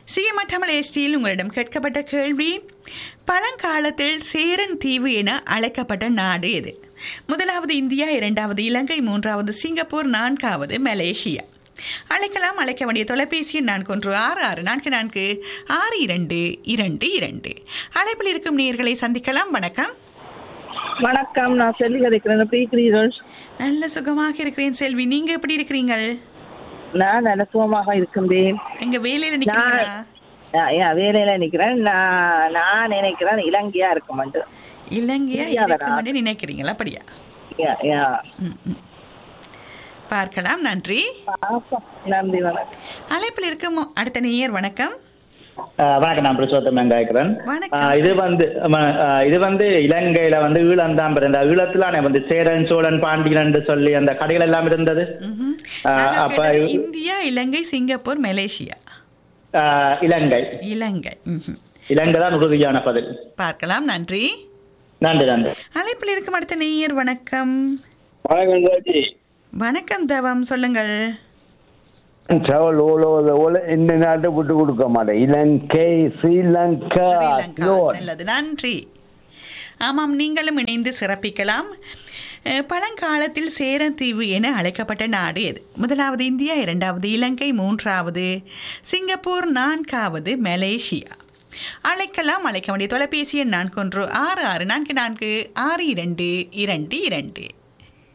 CML எஸ்டியில் உங்களிடம் கேட்கப்பட்ட கேள்வி பழங்காலத்தில் சேரன் தீவு என அழைக்கப்பட்ட நாடு எது முதலாவது இந்தியா இரண்டாவது இலங்கை மூன்றாவது சிங்கப்பூர் நான்காவது மலேசியா அழைக்கலாம் அழைக்க வேண்டிய தொலைபேசி எண் நான்கு ஒன்று ஆறு ஆறு நான்கு நான்கு ஆறு இரண்டு இரண்டு இரண்டு அழைப்பில் இருக்கும் நேர்களை சந்திக்கலாம் வணக்கம் வணக்கம் நான் செல்வி கதைக்கிறேன் எப்படி இருக்கிறீர்கள் நல்ல சுகமாக இருக்கிறேன் செல்வி நீங்க எப்படி இருக்கிறீங்கள் நான் நல்ல சுகமாக இருக்கின்றேன் எங்க வேலையில நிக்கிறீங்களா நான் என் வேலையில நிக்கிறேன் நான் நான் நினைக்கிறேன் இலங்கையா இருக்கும் இலங்கையா தெரியாதடா. இருக்கும் நினைக்கிறீங்களா அப்படியா ம், ம். பார்க்கலாம் நன்றி நன்றி வணக்கம் அழைப்பில் இருக்கும் அடுத்த நேயர் வணக்கம் ஆஹ் வணக்கம் நான் புருஷோத்தம் வெங்காயக்கிறேன் வணக்கம். ஆஹ் இது வந்து ஆமா, ஆஹ் இது வந்து இலங்கையில வந்து ஈழம் தான் பிறந்த ஈழத்துல வந்து சேரன் சோழன் பாண்டியன் என்று சொல்லி அந்த கடைகள் எல்லாம் இருந்தது ம்ஹும். ஆ, நாங்கள் அப்ப கேட்டது இது- இந்தியா இலங்கை சிங்கப்பூர் மலேசியா ஆஹ் இலங்கை இலங்கை ம்ஹும். இலங்கை தான் உறுதியான பதில் பார்க்கலாம் நன்றி நன்றி நன்றி அழைப்பில் இருக்கும் அடுத்த நேயர் வணக்கம் வணக்கம் ராஜி வணக்கம் தவம் சொல்லுங்கள் travel all over the world இந்த நாட்டை விட்டு கொடுக்க மாட்டேன் இலங்கை ஸ்ரீலங்கா ஸ்ரீலங்கா Lord. நல்லது நன்றி ஆமாம் நீங்களும் இணைந்து சிறப்பிக்கலாம் அஹ், பழங்காலத்தில் சேரன் தீவு என அழைக்கப்பட்ட நாடு எது முதலாவது இந்தியா இரண்டாவது இலங்கை மூன்றாவது சிங்கப்பூர் நான்காவது மலேசியா அழைக்கலாம் அழைக்க வேண்டிய தொலைபேசி எண் நான்கு ஒன்று ஆறு ஆறு நான்கு நான்கு ஆறு இரண்டு இரண்டு இரண்டு